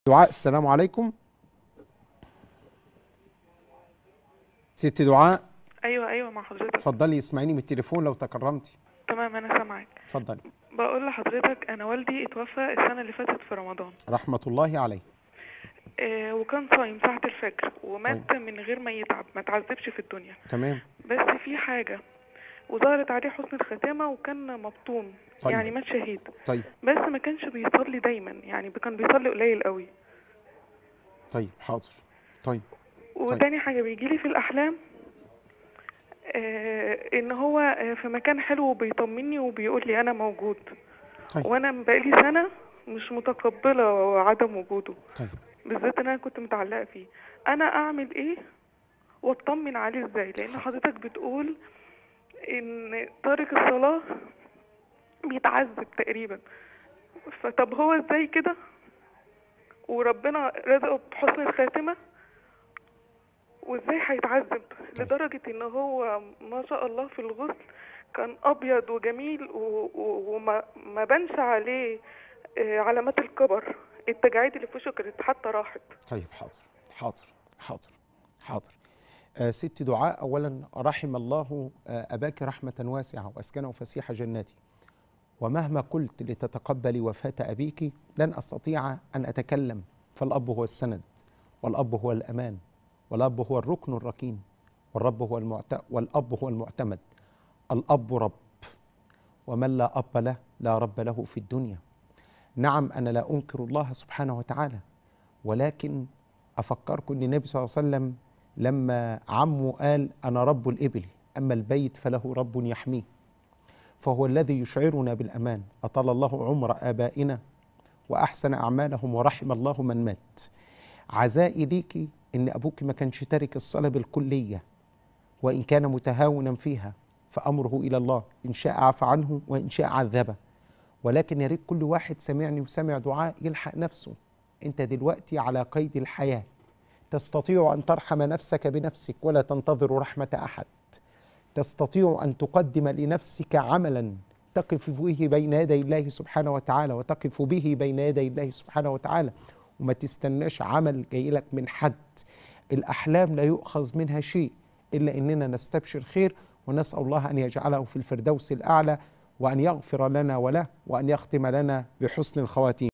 دعاء السلام عليكم ست دعاء ايوه ايوه مع حضرتك اتفضلي اسمعيني من التليفون لو تكرمتي تمام انا سامعك اتفضلي بقول لحضرتك انا والدي اتوفى السنه اللي فاتت في رمضان رحمة الله عليه آه وكان صايم ساعه الفجر ومات من غير ما يتعب ما تعذبش في الدنيا تمام بس في حاجه وظهرت عليه حسن الختامه وكان مبطون طيب. يعني مات شهيد طيب بس ما كانش بيصلي دايما يعني كان بيصلي قليل قوي طيب حاضر طيب وتاني حاجه بيجيلي في الاحلام آه ان هو آه في مكان حلو وبيطمني وبيقول لي انا موجود طيب وانا بقالي سنه مش متقبله عدم وجوده طيب بالذات ان انا كنت متعلقه فيه انا اعمل ايه واطمن عليه ازاي لان حضرتك بتقول ان تارك الصلاه بيتعذب تقريبا فطب هو ازاي كده وربنا رزقه بحسن الخاتمه وازاي هيتعذب لدرجه ان هو ما شاء الله في الغسل كان ابيض وجميل و- و- وما ما بانش عليه آه، علامات الكبر التجاعيد اللي في وشه كانت حتى راحت طيب حاضر حاضر حاضر حاضر آه ست دعاء أولا رحم الله آه أباك رحمة واسعة وأسكنه فسيح جناتي ومهما قلت لتتقبلي وفاة أبيك لن أستطيع أن أتكلم فالأب هو السند والأب هو الأمان والأب هو الركن الركين والرب هو المعت... والأب هو المعتمد الأب رب ومن لا أب له لا رب له في الدنيا نعم أنا لا أنكر الله سبحانه وتعالى ولكن أفكركم أن النبي صلى الله عليه وسلم لما عمه قال أنا رب الإبل أما البيت فله رب يحميه فهو الذي يشعرنا بالأمان أطال الله عمر آبائنا وأحسن أعمالهم ورحم الله من مات عزائي ليكي إن أبوك ما كانش تارك الصلاة بالكلية وإن كان متهاونا فيها فأمره إلى الله إن شاء عفى عنه وإن شاء عذبه ولكن يا ريت كل واحد سمعني وسمع دعاء يلحق نفسه انت دلوقتي على قيد الحياه تستطيع ان ترحم نفسك بنفسك ولا تنتظر رحمه احد تستطيع ان تقدم لنفسك عملا تقف به بين يدي الله سبحانه وتعالى وتقف به بين يدي الله سبحانه وتعالى وما تستناش عمل جاي لك من حد الاحلام لا يؤخذ منها شيء الا اننا نستبشر خير ونسال الله ان يجعله في الفردوس الاعلى وان يغفر لنا وله وان يختم لنا بحسن الخواتيم